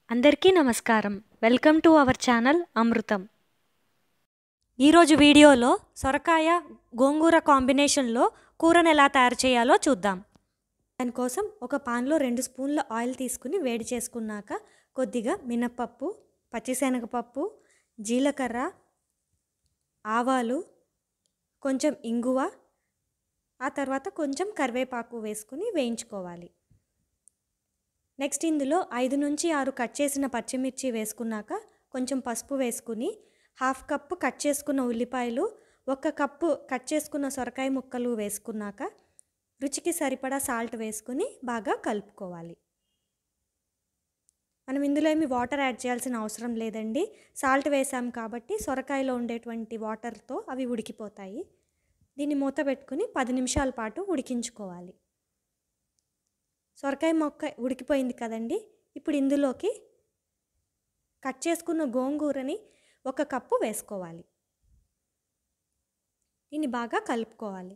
అందరికీ నమస్కారం welcome to our channel Amrutham ఈరోజు వీడియోలో సొరకాయ గోంగూర కాంబినేషన్లో కూరను ఎలా తయారు చేయాలో చూద్దాం దానికోసం ఒక పాన్లో రెండు స్పూన్ల ఆయిల్ తీసుకుని వేడి చేసుకున్నాక కొద్దిగా మినప్పప్పు పచ్చిశనగపప్పు జీలకర్ర ఆవాలు కొంచెం ఇంగువ ఆ తర్వాత కొంచెం కరివేపాకు వేసుకుని వేయించుకోవాలి నెక్స్ట్ ఇందులో ఐదు నుంచి ఆరు కట్ చేసిన పచ్చిమిర్చి వేసుకున్నాక కొంచెం పసుపు వేసుకుని హాఫ్ కప్పు కట్ చేసుకున్న ఉల్లిపాయలు ఒక కప్పు కట్ చేసుకున్న సొరకాయ ముక్కలు వేసుకున్నాక రుచికి సరిపడా సాల్ట్ వేసుకుని బాగా కలుపుకోవాలి మనం ఇందులో ఏమి వాటర్ యాడ్ చేయాల్సిన అవసరం లేదండి సాల్ట్ వేసాం కాబట్టి సొరకాయలో ఉండేటువంటి వాటర్తో అవి ఉడికిపోతాయి దీన్ని మూత పెట్టుకుని పది నిమిషాల పాటు ఉడికించుకోవాలి సొరకాయ మొక్క ఉడికిపోయింది కదండి ఇప్పుడు ఇందులోకి కట్ చేసుకున్న గోంగూరని ఒక కప్పు వేసుకోవాలి దీన్ని బాగా కలుపుకోవాలి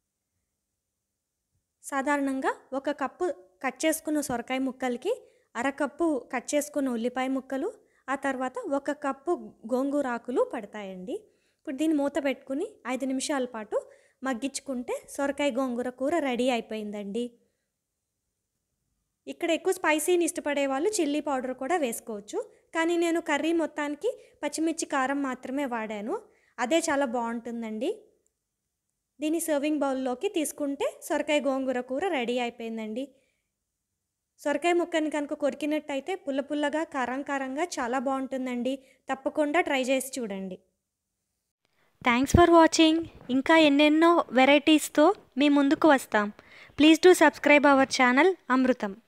సాధారణంగా ఒక కప్పు కట్ చేసుకున్న సొరకాయ ముక్కలకి అరకప్పు కట్ చేసుకున్న ఉల్లిపాయ ముక్కలు ఆ తర్వాత ఒక కప్పు గోంగూర ఆకులు పడతాయండి ఇప్పుడు దీన్ని మూత పెట్టుకుని ఐదు నిమిషాల పాటు మగ్గించుకుంటే సొరకాయ గోంగూర కూర రెడీ అయిపోయిందండి ఇక్కడ ఎక్కువ స్పైసీని ఇష్టపడే వాళ్ళు చిల్లీ పౌడర్ కూడా వేసుకోవచ్చు కానీ నేను కర్రీ మొత్తానికి పచ్చిమిర్చి కారం మాత్రమే వాడాను అదే చాలా బాగుంటుందండి దీన్ని సర్వింగ్ బౌల్లోకి తీసుకుంటే సొరకాయ గోంగూర కూర రెడీ అయిపోయిందండి సొరకాయ ముక్కని కనుక కొరికినట్టయితే పుల్ల పుల్లగా కారం కారంగా చాలా బాగుంటుందండి తప్పకుండా ట్రై చేసి చూడండి థ్యాంక్స్ ఫర్ వాచింగ్ ఇంకా ఎన్నెన్నో వెరైటీస్తో మీ ముందుకు వస్తాం please do subscribe our channel Amrutham